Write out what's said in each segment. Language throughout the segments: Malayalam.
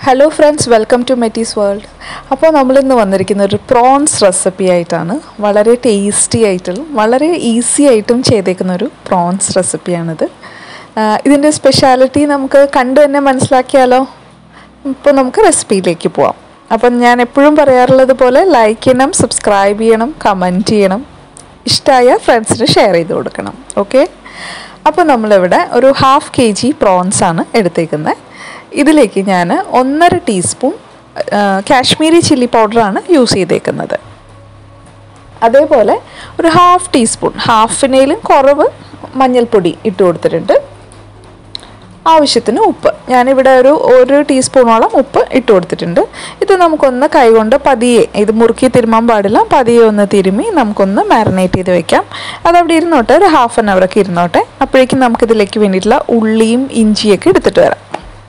ഹലോ ഫ്രണ്ട്സ് വെൽക്കം ടു മെറ്റീസ് വേൾഡ് അപ്പോൾ നമ്മളിന്ന് വന്നിരിക്കുന്ന ഒരു പ്രോൺസ് റെസിപ്പി ആയിട്ടാണ് വളരെ ടേസ്റ്റി ആയിട്ടും വളരെ ഈസി ആയിട്ടും ചെയ്തേക്കുന്ന ഒരു പ്രോൺസ് റെസിപ്പിയാണിത് ആഹ് ഇതിൻ്റെ സ്പെഷ്യാലിറ്റി നമുക്ക് കണ്ടു തന്നെ മനസ്സിലാക്കിയാലോ ഇപ്പോൾ നമുക്ക് റെസിപ്പിയിലേക്ക് പോവാം അപ്പം ഞാൻ എപ്പോഴും പറയാറുള്ളത് പോലെ ലൈക്ക് ചെയ്യണം സബ്സ്ക്രൈബ് ചെയ്യണം കമൻറ്റ് ചെയ്യണം ഇഷ്ടമായ ഫ്രണ്ട്സിന് ഷെയർ ചെയ്ത് കൊടുക്കണം ഓക്കെ അപ്പോൾ നമ്മളിവിടെ ഒരു ഹാഫ് കെ ജി പ്രോൺസ് ആണ് എടുത്തേക്കുന്നത് ഇതിലേക്ക് ഞാൻ ഒന്നര ടീസ്പൂൺ കാശ്മീരി ചില്ലി പൗഡറാണ് യൂസ് ചെയ്തേക്കുന്നത് അതേപോലെ ഒരു ഹാഫ് ടീസ്പൂൺ ഹാഫിനേലും കുറവ് മഞ്ഞൾപ്പൊടി ഇട്ട് കൊടുത്തിട്ടുണ്ട് ആവശ്യത്തിന് ഉപ്പ് ഞാനിവിടെ ഒരു ഒരു ടീസ്പൂണോളം ഉപ്പ് ഇട്ട് കൊടുത്തിട്ടുണ്ട് ഇത് നമുക്കൊന്ന് കൈകൊണ്ട് പതിയെ ഇത് മുറുക്കി തിരുമാൻ പാടില്ല പതിയെ ഒന്ന് തിരുമ്മി നമുക്കൊന്ന് മാരിനേറ്റ് ചെയ്ത് വെക്കാം അതവിടെ ഇരുന്നോട്ടെ ഒരു ഹാഫ് ആൻ അവറൊക്കെ ഇരുന്നോട്ടെ അപ്പോഴേക്കും നമുക്കിതിലേക്ക് വേണ്ടിയിട്ടുള്ള ഉള്ളിയും ഇഞ്ചിയൊക്കെ എടുത്തിട്ട് വരാം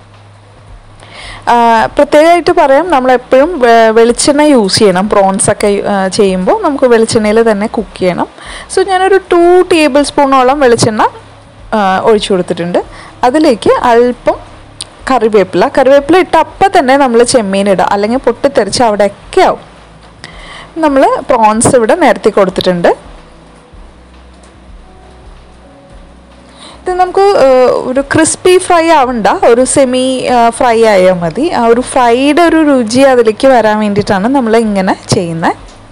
പ്രത്യേകമായിട്ട് പറയാം നമ്മളെപ്പോഴും വെളിച്ചെണ്ണ യൂസ് ചെയ്യണം പ്രോൺസ് ഒക്കെ ചെയ്യുമ്പോൾ നമുക്ക് വെളിച്ചെണ്ണയിൽ തന്നെ കുക്ക് ചെയ്യണം സോ ഞാനൊരു ടു ടേബിൾ സ്പൂണോളം വെളിച്ചെണ്ണ ഒഴിച്ചു കൊടുത്തിട്ടുണ്ട് അതിലേക്ക് അല്പം കറിവേപ്പില കറിവേപ്പില ഇട്ട് അപ്പം തന്നെ നമ്മൾ ചെമ്മീൻ ഇടുക അല്ലെങ്കിൽ പൊട്ടിത്തെറിച്ച് അവിടെയൊക്കെ ആവും നമ്മൾ പ്രോൺസ് ഇവിടെ നിരത്തി കൊടുത്തിട്ടുണ്ട് ഇത് നമുക്ക് ഒരു ക്രിസ്പി ഫ്രൈ ആവണ്ട ഒരു സെമി ഫ്രൈ ആയാൽ മതി ആ ഒരു ഫ്രൈഡ് ഒരു രുചി അതിലേക്ക് വരാൻ വേണ്ടിയിട്ടാണ് നമ്മൾ ഇങ്ങനെ ചെയ്യുന്നത്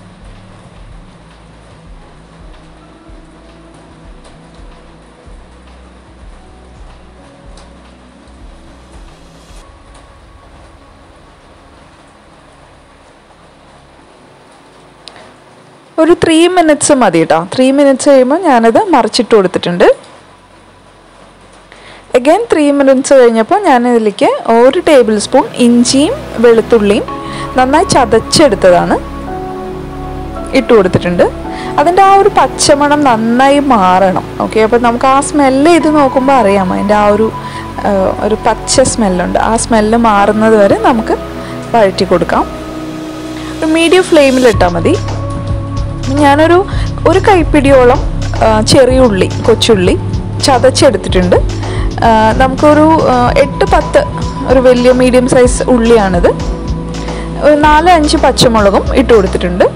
ഒരു ത്രീ മിനിറ്റ്സ് മതി കേട്ടോ ത്രീ മിനിറ്റ്സ് കഴിയുമ്പോൾ ഞാനത് മറിച്ചിട്ട് കൊടുത്തിട്ടുണ്ട് അഗൈൻ ത്രീ മിനിറ്റ്സ് കഴിഞ്ഞപ്പോൾ ഞാൻ ഇതിലേക്ക് ഒരു ടേബിൾ സ്പൂൺ ഇഞ്ചിയും വെളുത്തുള്ളിയും നന്നായി ചതച്ചെടുത്തതാണ് ഇട്ട് കൊടുത്തിട്ടുണ്ട് അതിൻ്റെ ആ ഒരു പച്ചമണം നന്നായി മാറണം ഓക്കെ അപ്പോൾ നമുക്ക് ആ സ്മെല്ല് ഇത് നോക്കുമ്പോൾ അറിയാം അതിൻ്റെ ആ ഒരു ഒരു പച്ച സ്മെല്ലുണ്ട് ആ സ്മെല്ല് മാറുന്നത് വരെ നമുക്ക് വഴറ്റി കൊടുക്കാം ഒരു മീഡിയം ഫ്ലെയിമിലിട്ടാൽ മതി ഞാനൊരു ഒരു കൈപ്പിടിയോളം ചെറിയ ഉള്ളി കൊച്ചുള്ളി ചതച്ചെടുത്തിട്ടുണ്ട് നമുക്കൊരു എട്ട് പത്ത് ഒരു വലിയ മീഡിയം സൈസ് ഉള്ളിയാണിത് ഒരു നാല് അഞ്ച് പച്ചമുളകും ഇട്ട് കൊടുത്തിട്ടുണ്ട്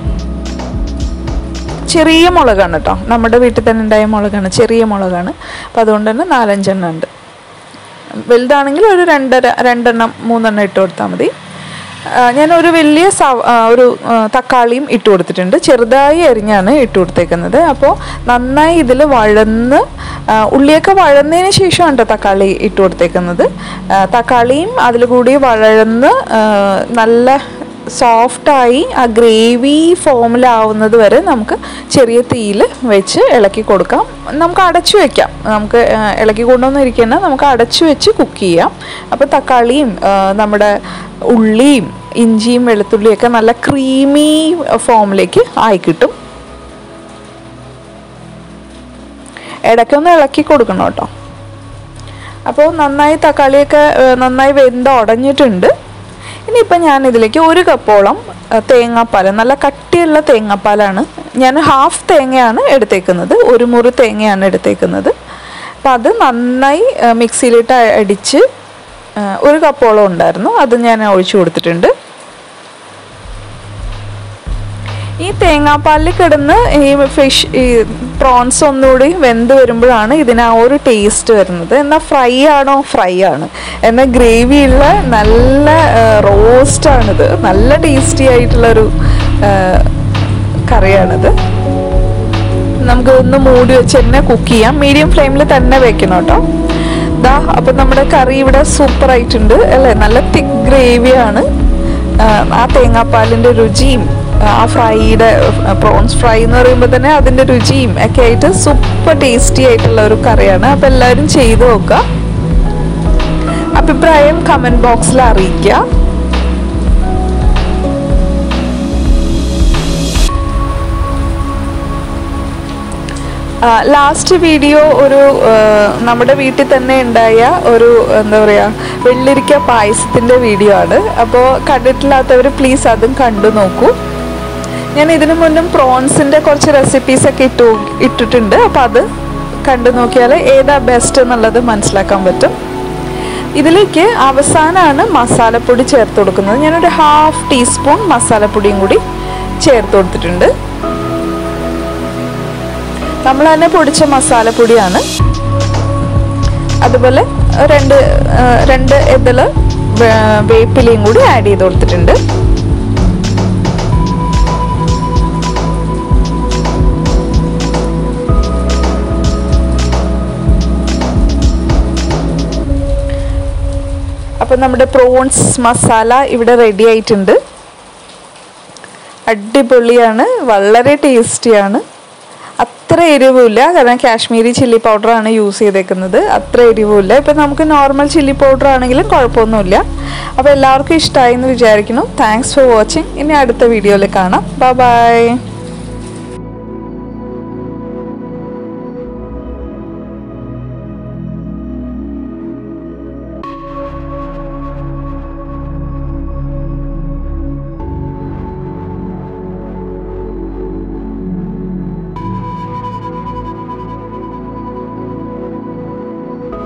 ചെറിയ മുളകാണ് കേട്ടോ നമ്മുടെ വീട്ടിൽ തന്നെ ഉണ്ടായ മുളകാണ് ചെറിയ മുളകാണ് അപ്പോൾ അതുകൊണ്ട് തന്നെ നാലഞ്ചെണ്ണം ഉണ്ട് വലുതാണെങ്കിൽ ഒരു രണ്ടര രണ്ടെണ്ണം മൂന്നെണ്ണം ഇട്ട് കൊടുത്താൽ മതി ഞാൻ ഒരു വലിയ സവ ഒരു തക്കാളിയും ഇട്ട് കൊടുത്തിട്ടുണ്ട് ചെറുതായി അരിഞ്ഞാണ് ഇട്ട് കൊടുത്തേക്കുന്നത് അപ്പോൾ നന്നായി ഇതിൽ വഴന്ന് ഉള്ളിയൊക്കെ വഴന്നതിന് ശേഷമാണ് കേട്ടോ തക്കാളി ഇട്ട് കൊടുത്തേക്കുന്നത് തക്കാളിയും അതിൽ കൂടി വഴന്ന് നല്ല സോഫ്റ്റായി ആ ഗ്രേവി ഫോമിലാവുന്നത് വരെ നമുക്ക് ചെറിയ തീയിൽ വെച്ച് ഇളക്കി കൊടുക്കാം നമുക്ക് അടച്ചു വെക്കാം നമുക്ക് ഇളക്കി കൊണ്ടൊന്നും ഇരിക്കേണ്ട നമുക്ക് അടച്ചു വെച്ച് കുക്ക് ചെയ്യാം അപ്പോൾ തക്കാളിയും നമ്മുടെ ഉള്ളിയും ഇഞ്ചിയും വെളുത്തുള്ളിയൊക്കെ നല്ല ക്രീമി ഫോമിലേക്ക് ആയി കിട്ടും ഇടയ്ക്കൊന്ന് ഇളക്കി കൊടുക്കണം കേട്ടോ അപ്പോൾ നന്നായി തക്കാളിയൊക്കെ നന്നായി വെന്ത് ഉടഞ്ഞിട്ടുണ്ട് ഇനിയിപ്പോൾ ഞാൻ ഇതിലേക്ക് ഒരു കപ്പോളം തേങ്ങാപ്പാൽ നല്ല കട്ടിയുള്ള തേങ്ങാപ്പാലാണ് ഞാൻ ഹാഫ് തേങ്ങയാണ് എടുത്തേക്കുന്നത് ഒരു മുറി തേങ്ങയാണ് എടുത്തേക്കുന്നത് അപ്പോൾ അത് നന്നായി മിക്സിയിലിട്ട് അടിച്ച് ഒരു കപ്പോളം ഉണ്ടായിരുന്നു അത് ഞാൻ ഒഴിച്ചു കൊടുത്തിട്ടുണ്ട് ഈ തേങ്ങാപ്പാലിൽ കിടന്ന് ഈ ഫിഷ് ഈ പ്രോൺസ് ഒന്നുകൂടി വെന്ത് വരുമ്പോഴാണ് ഇതിന് ആ ഒരു ടേസ്റ്റ് വരുന്നത് എന്നാൽ ഫ്രൈ ആണോ ഫ്രൈ ആണ് എന്നാൽ ഗ്രേവിയുള്ള നല്ല റോസ്റ്റാണിത് നല്ല ടേസ്റ്റി ആയിട്ടുള്ളൊരു കറിയാണിത് നമുക്ക് ഒന്ന് മൂടി വെച്ച് തന്നെ കുക്ക് ചെയ്യാം മീഡിയം ഫ്ലെയിമിൽ തന്നെ വെക്കണം കേട്ടോ ദാ അപ്പം നമ്മുടെ കറി ഇവിടെ സൂപ്പർ ആയിട്ടുണ്ട് അല്ലേ നല്ല തിക്ക് ഗ്രേവിയാണ് ആ തേങ്ങാപ്പാലിൻ്റെ രുചിയും ആ ഫ്രൈയുടെ പ്രോൺസ് ഫ്രൈ എന്ന് പറയുമ്പോൾ തന്നെ അതിൻ്റെ രുചിയും ഒക്കെ ആയിട്ട് സൂപ്പർ ടേസ്റ്റി ആയിട്ടുള്ള ഒരു കറിയാണ് അപ്പം എല്ലാവരും ചെയ്തു നോക്കുക അഭിപ്രായം കമൻറ്റ് ബോക്സിൽ അറിയിക്കുക ലാസ്റ്റ് വീഡിയോ ഒരു നമ്മുടെ വീട്ടിൽ തന്നെ ഉണ്ടായ ഒരു എന്താ പറയുക വെള്ളിരിക്ക പായസത്തിൻ്റെ വീഡിയോ ആണ് അപ്പോൾ കണ്ടിട്ടില്ലാത്തവർ പ്ലീസ് അതും കണ്ടു നോക്കൂ ഞാൻ ഇതിനു മുന്നും പ്രോൺസിൻ്റെ കുറച്ച് റെസിപ്പീസൊക്കെ ഇട്ടു ഇട്ടിട്ടുണ്ട് അപ്പോൾ അത് കണ്ടു നോക്കിയാൽ ഏതാ ബെസ്റ്റ് എന്നുള്ളത് മനസ്സിലാക്കാൻ പറ്റും ഇതിലേക്ക് അവസാനമാണ് മസാലപ്പൊടി ചേർത്ത് കൊടുക്കുന്നത് ഞാനൊരു ഹാഫ് ടീസ്പൂൺ മസാലപ്പൊടിയും കൂടി ചേർത്ത് കൊടുത്തിട്ടുണ്ട് നമ്മൾ തന്നെ പൊടിച്ച മസാലപ്പൊടിയാണ് അതുപോലെ രണ്ട് ആ, രണ്ട് ഇതിൽ വേപ്പിലയും കൂടി ആഡ് ചെയ്ത് കൊടുത്തിട്ടുണ്ട് അപ്പം നമ്മുടെ പ്രോൺസ് മസാല ഇവിടെ റെഡി ആയിട്ടുണ്ട് അടിപൊളിയാണ് വളരെ ടേസ്റ്റിയാണ് അത്ര എരിവുമില്ല കാരണം കാശ്മീരി ചില്ലി പൗഡറാണ് യൂസ് ചെയ്തേക്കുന്നത് അത്ര എരിവുമില്ല ഇപ്പം നമുക്ക് നോർമൽ ചില്ലി പൗഡർ ആണെങ്കിലും കുഴപ്പമൊന്നുമില്ല അപ്പോൾ എല്ലാവർക്കും ഇഷ്ടമായി എന്ന് വിചാരിക്കുന്നു താങ്ക്സ് ഫോർ വാച്ചിങ് ഇനി അടുത്ത വീഡിയോയിൽ കാണാം ബൈ